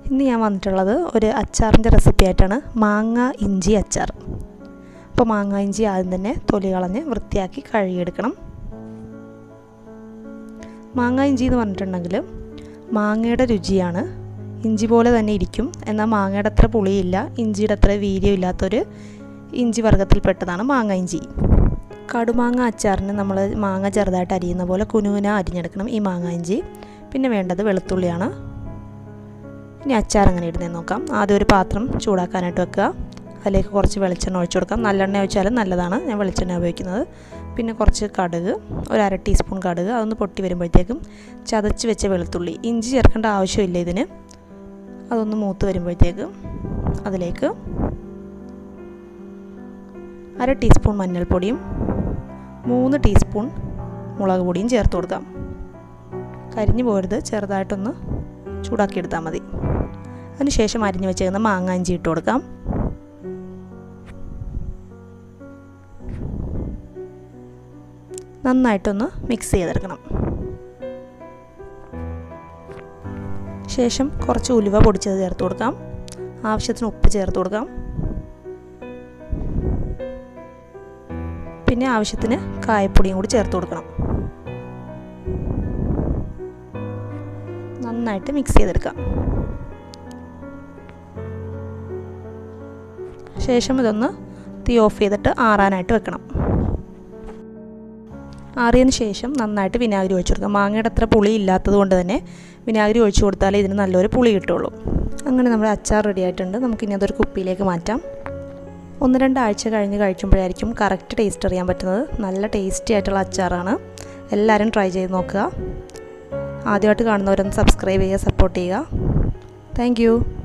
ഇന്ന് ഞാൻ വന്നിട്ടുള്ളത് ഒരു അച്ചാറിൻ്റെ റെസിപ്പി ആയിട്ടാണ് മാങ്ങ ഇഞ്ചി അച്ചാർ അപ്പോൾ മാങ്ങ ഇഞ്ചി ആദ്യം തന്നെ തൊലി കളഞ്ഞ് വൃത്തിയാക്കി കഴുകിയെടുക്കണം മാങ്ങ ഇഞ്ചി എന്ന് പറഞ്ഞിട്ടുണ്ടെങ്കിൽ മാങ്ങയുടെ രുചിയാണ് ഇഞ്ചി പോലെ തന്നെ ഇരിക്കും എന്നാൽ മാങ്ങയുടെ അത്ര പുളിയില്ല ഇഞ്ചിയുടെ അത്ര വീര്യം ഇല്ലാത്തൊരു ഇഞ്ചി വർഗ്ഗത്തിൽപ്പെട്ടതാണ് മാങ്ങ ഇഞ്ചി കടുമാങ്ങ അച്ചാറിന് നമ്മൾ മാങ്ങ ചെറുതായിട്ട് അരിയുന്ന പോലെ കുനുകുന അരിഞ്ഞെടുക്കണം ഈ മാങ്ങ ഇഞ്ചി പിന്നെ വേണ്ടത് വെളുത്തുള്ളിയാണ് ഇനി അച്ചാർ എങ്ങനെ ഇടുന്നതെന്ന് നോക്കാം ആദ്യം ഒരു പാത്രം ചൂടാക്കാനായിട്ട് വെക്കുക അതിലേക്ക് കുറച്ച് വെളിച്ചെണ്ണ ഒഴിച്ചു കൊടുക്കാം നല്ലെണ്ണ ഒഴിച്ചാലും നല്ലതാണ് ഞാൻ വെളിച്ചെണ്ണ ഉപയോഗിക്കുന്നത് പിന്നെ കുറച്ച് കടുക് ഒരു അര ടീസ്പൂൺ കടുക് അതൊന്ന് പൊട്ടി വരുമ്പോഴത്തേക്കും ചതച്ച് വെച്ച വെളുത്തുള്ളി ഇഞ്ചി ചേർക്കേണ്ട ആവശ്യമില്ല ഇതിന് അതൊന്ന് മൂത്ത് വരുമ്പോഴത്തേക്കും അതിലേക്ക് അര ടീസ്പൂൺ മഞ്ഞൾപ്പൊടിയും മൂന്ന് ടീസ്പൂൺ മുളക് പൊടിയും ചേർത്ത് കൊടുക്കാം കരിഞ്ഞു പോരുത് ചെറുതായിട്ടൊന്ന് ചൂടാക്കിയെടുത്താൽ മതി അതിനുശേഷം അരിഞ്ഞു വെച്ചേക്കുന്ന മാങ്ങാഞ്ചി ഇട്ട് കൊടുക്കാം നന്നായിട്ടൊന്ന് മിക്സ് ചെയ്തെടുക്കണം ശേഷം കുറച്ച് ഉലുവ പൊടിച്ചത് ചേർത്ത് കൊടുക്കാം ആവശ്യത്തിന് ഉപ്പ് ചേർത്ത് കൊടുക്കാം പിന്നെ ആവശ്യത്തിന് കായപ്പൊടിയും കൂടി ചേർത്ത് കൊടുക്കണം നന്നായിട്ട് മിക്സ് ചെയ്തെടുക്കാം ശേഷം ഇതൊന്ന് തീ ഓഫ് ചെയ്തിട്ട് ആറാനായിട്ട് വെക്കണം ആറിയതിന് ശേഷം നന്നായിട്ട് വിനാഗിരി ഒഴിച്ചു കൊടുക്കാം മാങ്ങയുടെ അത്ര പുളി ഇല്ലാത്തത് കൊണ്ട് തന്നെ വിനാഗിരി ഒഴിച്ചു കൊടുത്താലേ ഇതിന് നല്ലൊരു പുളി കിട്ടുള്ളൂ അങ്ങനെ നമ്മുടെ അച്ചാർ റെഡി ആയിട്ടുണ്ട് നമുക്കിനി അതൊരു കുപ്പിയിലേക്ക് മാറ്റാം ഒന്ന് രണ്ടാഴ്ച കഴിഞ്ഞ് കഴിക്കുമ്പോഴായിരിക്കും കറക്റ്റ് ടേസ്റ്റ് അറിയാൻ പറ്റുന്നത് നല്ല ടേസ്റ്റി ആയിട്ടുള്ള അച്ചാറാണ് എല്ലാവരും ട്രൈ ചെയ്ത് നോക്കുക ആദ്യമായിട്ട് കാണുന്നവരൊന്ന് സബ്സ്ക്രൈബ് ചെയ്യുക സപ്പോർട്ട് ചെയ്യുക താങ്ക്